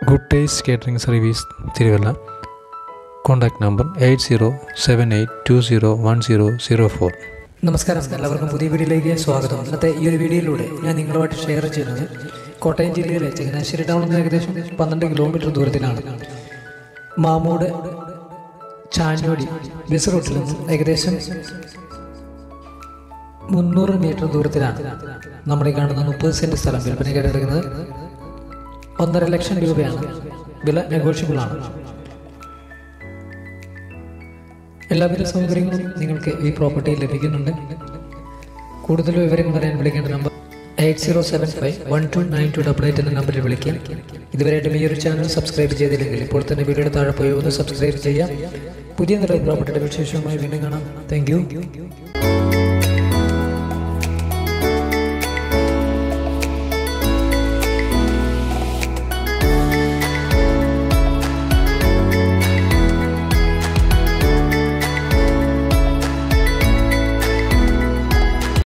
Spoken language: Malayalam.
good taste catering service Thiruvalla contact number eight zero seven eight two zero one zero zero four നമസ്കാരം എല്ലാവർക്കും പുതിയ വീഡിയോയിലേക്ക് സ്വാഗതം ഇന്നത്തെ ഈ ഒരു വീഡിയോയിലൂടെ ഞാൻ നിങ്ങളുമായിട്ട് ഷെയർ ചെയ്യുന്നത് കോട്ടയം ജില്ലയിലെ ചങ്ങനാശ്ശേരി ടൗണിൽ നിന്ന് ഏകദേശം പന്ത്രണ്ട് കിലോമീറ്റർ ദൂരത്തിലാണ് മാമൂട് ചാഞ്ഞോടി ബസ് റൂട്ടിൽ നിന്നും ഏകദേശം മുന്നൂറ് മീറ്റർ ദൂരത്തിലാണ് നമ്മുടെ ഈ കാണുന്ന മുപ്പത് സെന്റ് സ്ഥലം വിൽപ്പനയ്ക്ക് കിടക്കുന്നത് ഒന്നര ലക്ഷം രൂപയാണ് വില നെഗോഷ്യബിൾ ആണ് എല്ലാവിധ സൗകര്യങ്ങളും നിങ്ങൾക്ക് ഈ പ്രോപ്പർട്ടിയിൽ ലഭിക്കുന്നുണ്ട് കൂടുതൽ വിവരങ്ങൾ പറയാൻ വിളിക്കേണ്ട number eight zero seven five one two nine two double eight എന്ന നമ്പറിൽ വിളിക്കാം ഇതുവരെയായിട്ടും ഈ ഒരു ചാനൽ സബ്സ്ക്രൈബ് ചെയ്തില്ലെങ്കിൽ ഇപ്പോൾ തന്നെ വീഡിയോയുടെ താഴെ പോയി ഒന്ന് സബ്സ്ക്രൈബ് ചെയ്യാം പുതിയ നിലയിൽ പ്രോപ്പർട്ടിയുടെ വിശേഷവുമായി വീണ്ടും കാണാം താങ്ക് യു